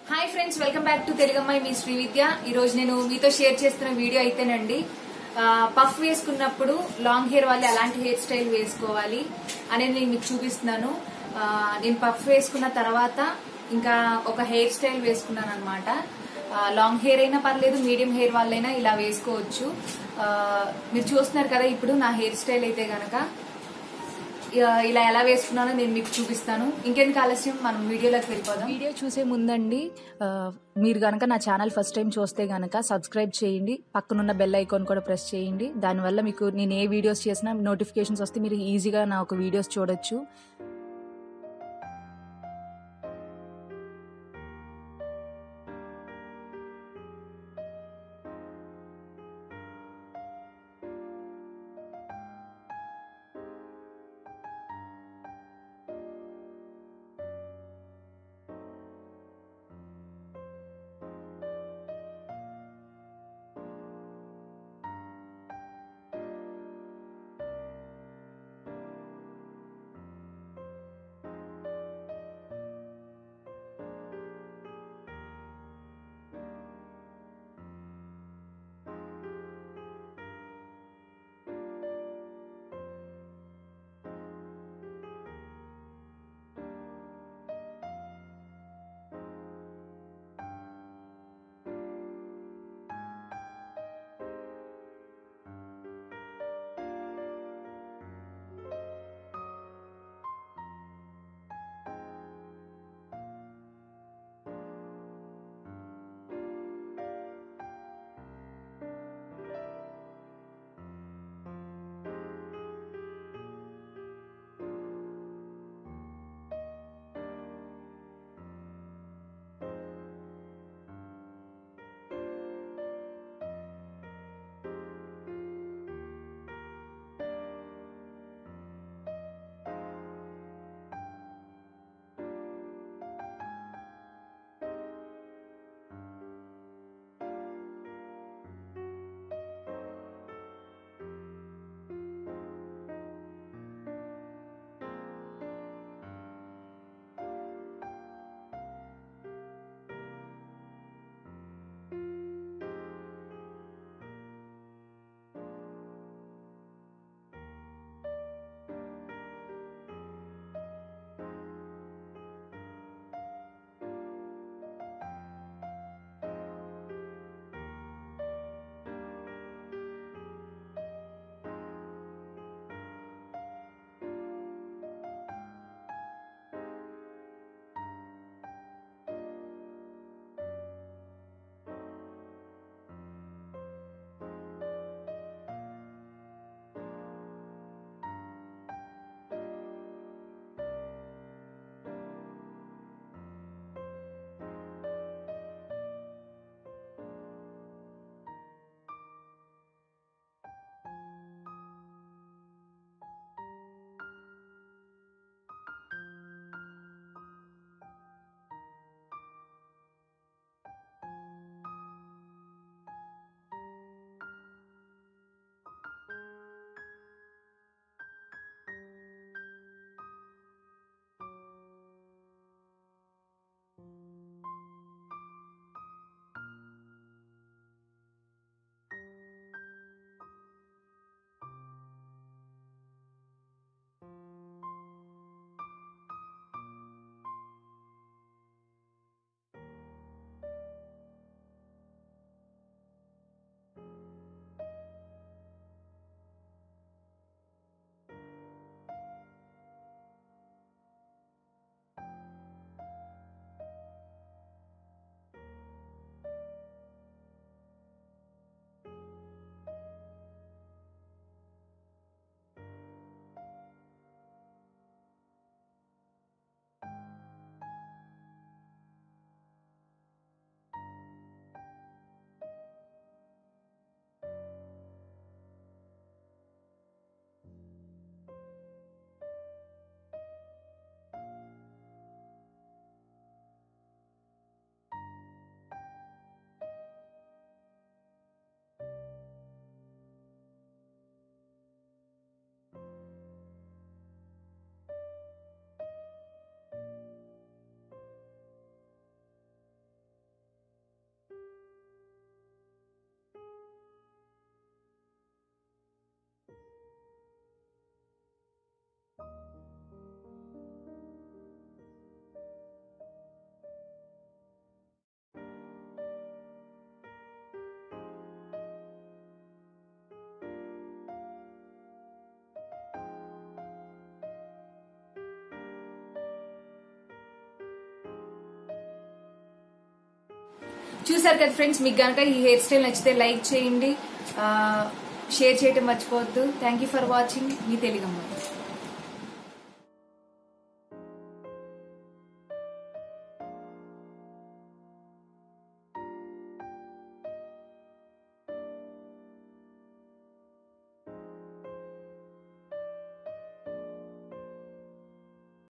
hi friends welcome back to తెలుగమ్మాయి మీ శ్రీ విద్య ఈ రోజు నేను మీతో షేర్ చేస్తున్న వీడియో అయితేనండి ఆ, పఫ్ వేసుకున్నప్పుడు లాంగ్ హెయిర్ వాళ్ళు ఎలాంటి హెయిర్ స్టైల్ వేసుకోవాలి అనేది నేను మీకు చూపిస్తున్నాను ఆ, నేను పఫ్ వేసుకున్న తర్వాత ఇంకా ఒక హెయిర్ స్టైల్ వేసుకున్నాను అనమాట లాంగ్ హెయిర్ అయినా పర్లేదు మీడియం హెయిర్ వాళ్ళైనా ఇలా వేసుకోవచ్చు ఆ, మీరు చూస్తున్నారు కదా ఇప్పుడు నా హెయిర్ స్టైల్ అయితే గనక ఇ- ఇలా ఎలా వేసుకున్నానో నేను మీకు చూపిస్తాను ఇంకెందుకు ఆలస్యం మనం వీడియోలోకి వెళ్ళిపోదాం వీడియో చూసే ముందండి ఆ, మీరు గనక నా ఛానల్ ఫస్ట్ టైం చూస్తే గనక సబ్స్క్రైబ్ చేయండి పక్కనున్న బెల్ ఐకాన్ కూడా ప్రెస్ చేయండి దానివల్ల మీకు నేను ఏ వీడియోస్ చేసినా నోటిఫికేషన్స్ వస్తే మీరు ఈజీగా నా ఒక వీడియోస్ చూడొచ్చు చూసారు కదా ఫ్రెండ్స్ మీకు గనక ఈ హెయిర్ స్టైల్ నచ్చితే లైక్ చేయండి ఆ, షేర్ చేయటం మర్చిపోవద్దు థ్యాంక్ యూ ఫర్ వాచింగ్ మీ తెలుగమ్మ